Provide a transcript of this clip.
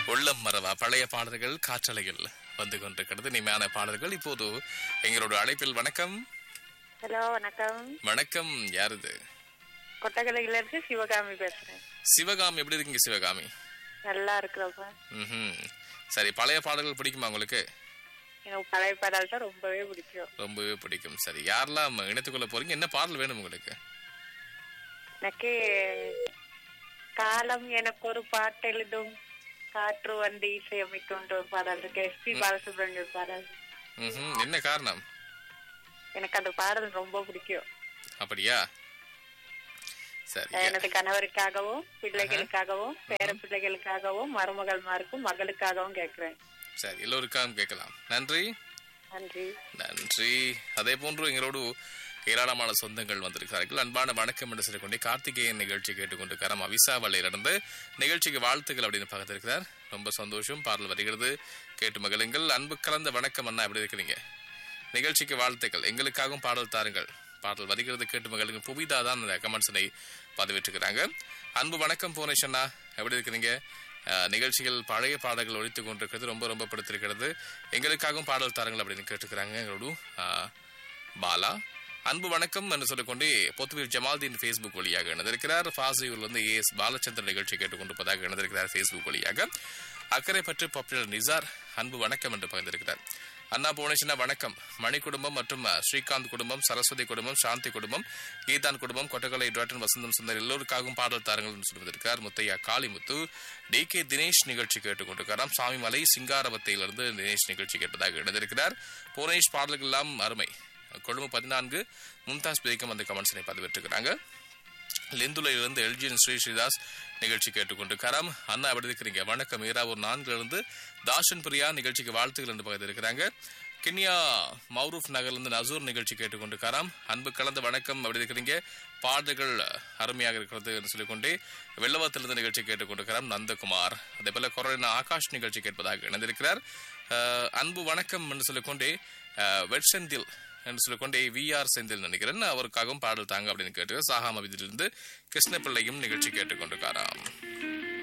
உள்ளம் மறவா பழைய பாடல்கள் காற்றலையில் வந்து கொண்டிருக்கிறது இனிமையான பாடல்கள் இப்போது எங்களோட அழைப்பில் வணக்கம் ஹலோ வணக்கம் வணக்கம் யார் இது கொட்டக்கலையில இருந்து சிவகாமி பேசுறேன் சிவகாமி எப்படி இருக்கீங்க சிவகாமி நல்லா இருக்கிறப்ப ம்ஹும். சரி பழைய பாடல்கள் பிடிக்குமா உங்களுக்கு எனக்கு பழைய பாடல் தான் ரொம்பவே பிடிக்கும் ரொம்பவே பிடிக்கும் சரி யாரெல்லாம் இணைத்துக்கொள்ள போறீங்க என்ன பாடல் வேணும் உங்களுக்கு எனக்கு காலம் எனக்கு ஒரு பாட்டு எழுதும் காற்று வந்து இசையமைக்கும் ஒரு பாடல் இருக்கு எஸ்பி பாலசுப்ரமணியம் பாடல் ம்ஹும். என்ன காரணம் எனக்கு அந்த பாடல் ரொம்ப பிடிக்கும் அப்படியா சரி எனது கணவருக்காகவும் பிள்ளைகளுக்காகவும் பேர பிள்ளைகளுக்காகவும் மருமகள்மாருக்கும் மகளுக்காகவும் கேட்கிறேன் சரி எல்லோருக்காகவும் கேட்கலாம் நன்றி நன்றி நன்றி அதே போன்று எங்களோடு ஏராளமான சொந்தங்கள் வந்திருக்கிறார்கள் அன்பான வணக்கம் என்று சொல்லிக்கொண்டே கார்த்திகேயன் நிகழ்ச்சி கேட்டுக்கொண்டிருக்கிறார் அவிசாவளையிலிருந்து நிகழ்ச்சிக்கு வாழ்த்துக்கள் அப்படின்னு பார்த்திருக்கிறார் ரொம்ப சந்தோஷம் பாடல் வருகிறது கேட்டு மகிழுங்கள் அன்பு கலந்த வணக்கம் அண்ணா எப்படி இருக்கிறீங்க நிகழ்ச்சிக்கு வாழ்த்துக்கள் எங்களுக்காகவும் பாடல் தாருங்கள் பாடல் வருகிறது கேட்டு மகளுங்க புவிதா தான் அந்த கமெண்ட்ஸனை பதிவிட்டிருக்கிறாங்க அன்பு வணக்கம் புவனேஷ் அண்ணா எப்படி இருக்கிறீங்க அஹ், நிகழ்ச்சிகள் பழைய பாடல்கள் ஒழித்துக் கொண்டிருக்கிறது ரொம்ப ரொம்ப பிடித்திருக்கிறது எங்களுக்காகவும் பாடல் தாருங்கள் அப்படின்னு கேட்டுக்கிறாங்க எங்களோட அஹ், பாலா அன்பு வணக்கம் என்று சொல்லிக்கொண்டு பொத்துவீர் ஜமால்தீன் ஃபேஸ்புக் வழியாக இணைந்திருக்கிறார் ஃபாசியூர்ல இருந்து ஏ எஸ் பாலச்சந்திரன் நிகழ்ச்சி கேட்டுக்கொண்டிருப்பதாக இணைந்திருக்கிறார் ஃபேஸ்புக் வழியாக அக்கறை பற்று பாப்புலர் நிசார் அன்பு வணக்கம் என்று பகிர்ந்திருக்கிறார் அண்ணா புவனேஸ்வரா வணக்கம் மணி குடும்பம் மற்றும் அஹ், ஸ்ரீகாந்த் குடும்பம் சரஸ்வதி குடும்பம் சாந்தி குடும்பம் கீதான் குடும்பம் கொட்டக்கலை டாட்டன் வசந்தம் சுந்தர் எல்லோருக்காகவும் பாடல் தாருங்கள் என்று சொல்வதற்கார் முத்தையா காளிமுத்து டி கே தினேஷ் நிகழ்ச்சி கேட்டுக்கொண்டிருக்கிறார் சாமிமலை சிங்காரவத்தையிலிருந்து தினேஷ் நிகழ்ச்சி கேட்பதாக இணைந்திருக்கிறார் புவனேஷ் பாடல்கள் எல்லாம் அருமை கொழும்பு பதினான்கு மும்தாஸ் பேகம் அந்த கமெண்ட்ஸனை பதிவிட்டிருக்கிறாங்க லெந்துலையிலிருந்து எல்ஜிஎன் ஸ்ரீ ஸ்ரீதாஸ் நிகழ்ச்சி கேட்டுக்கொண்டிருக்காராம் அண்ணா எப்படி இருக்கிறீங்க வணக்கம் ஈராவூர் நான்குல இருந்து தாஷன் பிரியா நிகழ்ச்சிக்கு வாழ்த்துக்கள் என்று பகிர்ந்திருக்கிறாங்க கிண்ணியா மௌரூப் நகர்லேருந்து நசூர் நிகழ்ச்சி கேட்டுக்கொண்டிருக்காராம் அன்பு கலந்த வணக்கம் எப்படி இருக்கிறீங்க பாடல்கள் அருமையாக இருக்கிறது என்று சொல்லிக்கொண்டே வெள்ளவத்திலிருந்து நிகழ்ச்சி கேட்டுக்கொண்டிருக்கிறார் நந்தகுமார் அதே போல கொரோனா ஆகாஷ் நிகழ்ச்சி கேட்பதாக இணைந்திருக்கிறார் அஹ், அன்பு வணக்கம் என்று சொல்லிக்கொண்டே அஹ், வெட்செந்தில் என்று சொல்லிக்கொண்டே வி ஆர் செந்தில் நினைக்கிறேன் அவருக்காகவும் பாடல் தாங்க அப்படின்னு கேட்டு சாகாம விதிலிருந்து கிருஷ்ணபிள்ளையும் நிகழ்ச்சி கேட்டுக்கொண்டிருக்காராம்